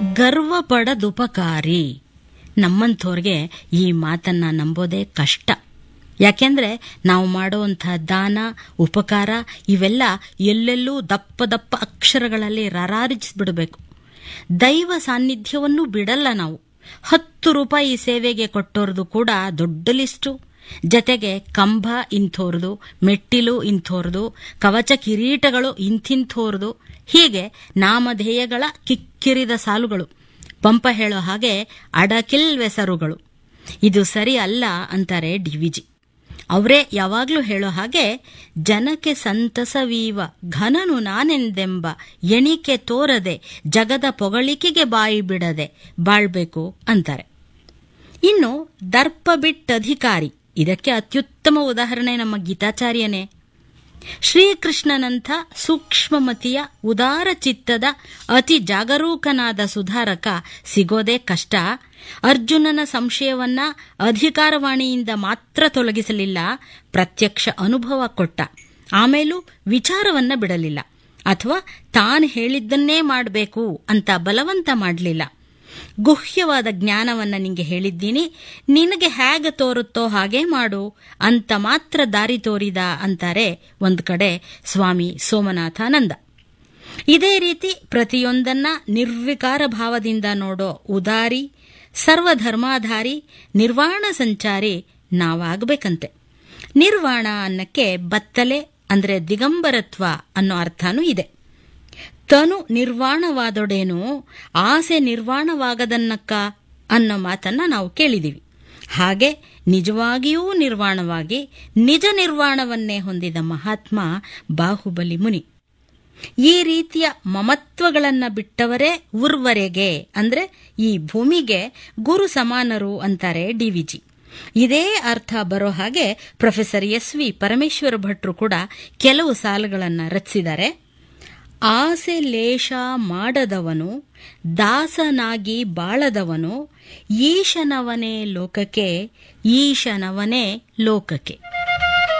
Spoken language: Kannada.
ಗರ್ವ ಪಡದುಪಕಾರಿ ನಮ್ಮಂಥವ್ರಿಗೆ ಈ ಮಾತನ್ನ ನಂಬೋದೇ ಕಷ್ಟ ಯಾಕೆಂದ್ರೆ ನಾವು ಮಾಡುವಂಥ ದಾನ ಉಪಕಾರ ಇವೆಲ್ಲ ಎಲ್ಲೆಲ್ಲೂ ದಪ್ಪ ದಪ್ಪ ಅಕ್ಷರಗಳಲ್ಲಿ ರರಾರಿಸಿಬಿಡಬೇಕು ದೈವ ಸಾನ್ನಿಧ್ಯವನ್ನು ಬಿಡಲ್ಲ ನಾವು ಹತ್ತು ರೂಪಾಯಿ ಸೇವೆಗೆ ಕೊಟ್ಟೋರ್ದು ಕೂಡ ದೊಡ್ಡ ಲಿಸ್ಟು ಜತೆಗೆ ಕಂಬ ಇಂಥೋರ್ದು ಮೆಟ್ಟಿಲು ಇಂಥೋರ್ದು ಕವಚ ಕಿರೀಟಗಳು ಇಂಥಿಂಥೋರ್ದು ಹೀಗೆ ನಾಮಧೇಯಗಳ ಕಿಕ್ಕಿರಿದ ಸಾಲುಗಳು ಪಂಪ ಹೇಳೋ ಹಾಗೆ ಅಡಕಿಲ್ವೆಸರುಗಳು ಇದು ಸರಿ ಅಲ್ಲ ಅಂತಾರೆ ಡಿವಿಜಿ ಅವರೇ ಯಾವಾಗ್ಲೂ ಹೇಳೋ ಹಾಗೆ ಜನಕ್ಕೆ ಸಂತಸವೀವ ಘನನು ನಾನೆಂದೆಂಬ ಎಣಿಕೆ ತೋರದೆ ಜಗದ ಪೊಗಳಿಕೆಗೆ ಬಾಯಿ ಬಿಡದೆ ಬಾಳ್ಬೇಕು ಅಂತಾರೆ ಇನ್ನು ದರ್ಪ ಬಿಟ್ಟಧಿಕಾರಿ ಇದಕ್ಕೆ ಅತ್ಯುತ್ತಮ ಉದಾಹರಣೆ ನಮ್ಮ ಗೀತಾಚಾರ್ಯನೇ ಶ್ರೀಕೃಷ್ಣನಂಥ ಸೂಕ್ಷ್ಮಮತಿಯ ಉದಾರ ಚಿತ್ತದ ಅತಿ ಜಾಗರೂಕನಾದ ಸುಧಾರಕ ಸಿಗೋದೇ ಕಷ್ಟ ಅರ್ಜುನನ ಸಂಶಯವನ್ನ ಅಧಿಕಾರವಾಣಿಯಿಂದ ಮಾತ್ರ ತೊಲಗಿಸಲಿಲ್ಲ ಪ್ರತ್ಯಕ್ಷ ಅನುಭವ ಕೊಟ್ಟ ಆಮೇಲೂ ವಿಚಾರವನ್ನ ಬಿಡಲಿಲ್ಲ ಅಥವಾ ತಾನು ಹೇಳಿದ್ದನ್ನೇ ಮಾಡಬೇಕು ಅಂತ ಬಲವಂತ ಮಾಡಲಿಲ್ಲ ಗುಹ್ಯವಾದ ಜ್ಞಾನವನ್ನ ನಿಂಗೆ ಹೇಳಿದ್ದೀನಿ ನಿನಗೆ ಹೇಗೆ ತೋರುತ್ತೋ ಹಾಗೆ ಮಾಡು ಅಂತ ಮಾತ್ರ ದಾರಿ ತೋರಿದ ಅಂತಾರೆ ಒಂದು ಕಡೆ ಸ್ವಾಮಿ ಸೋಮನಾಥಾನಂದ ಇದೇ ರೀತಿ ಪ್ರತಿಯೊಂದನ್ನ ನಿರ್ವಿಕಾರ ಭಾವದಿಂದ ನೋಡೋ ಉದಾರಿ ಸರ್ವಧರ್ಮಾಧಾರಿ ನಿರ್ವಾಣ ಸಂಚಾರಿ ನಾವಾಗಬೇಕಂತೆ ನಿರ್ವಾಣ ಅನ್ನಕ್ಕೆ ಬತ್ತಲೆ ಅಂದ್ರೆ ದಿಗಂಬರತ್ವ ಅನ್ನೋ ಅರ್ಥನೂ ಇದೆ ತನು ನಿರ್ವಾಣವಾದೊಡೇನು ಆಸೆ ನಿರ್ವಾಣವಾಗದನ್ನಕ್ಕ ಅನ್ನೋ ಮಾತನ್ನ ನಾವು ಕೇಳಿದೀವಿ ಹಾಗೆ ನಿಜವಾಗಿಯೂ ನಿರ್ವಾಣವಾಗಿ ನಿಜ ನಿರ್ವಾಣವನ್ನೇ ಹೊಂದಿದ ಮಹಾತ್ಮ ಬಾಹುಬಲಿ ಮುನಿ ಈ ರೀತಿಯ ಮಮತ್ವಗಳನ್ನ ಬಿಟ್ಟವರೇ ಉರ್ವರೆಗೆ ಅಂದ್ರೆ ಈ ಭೂಮಿಗೆ ಗುರು ಸಮಾನರು ಅಂತಾರೆ ಡಿವಿಜಿ ಇದೇ ಅರ್ಥ ಬರೋ ಹಾಗೆ ಪ್ರೊಫೆಸರ್ ಎಸ್ ವಿ ಪರಮೇಶ್ವರ ಭಟ್ರು ಕೂಡ ಕೆಲವು ಸಾಲುಗಳನ್ನ ರಚಿಸಿದ್ದಾರೆ ಆಸೆ ಲೇಷ ಮಾಡದವನು ದಾಸನಾಗಿ ಬಾಳದವನು ಈಶನವನೇ ಲೋಕಕ್ಕೆ ಈಶನವನೇ ಲೋಕಕ್ಕೆ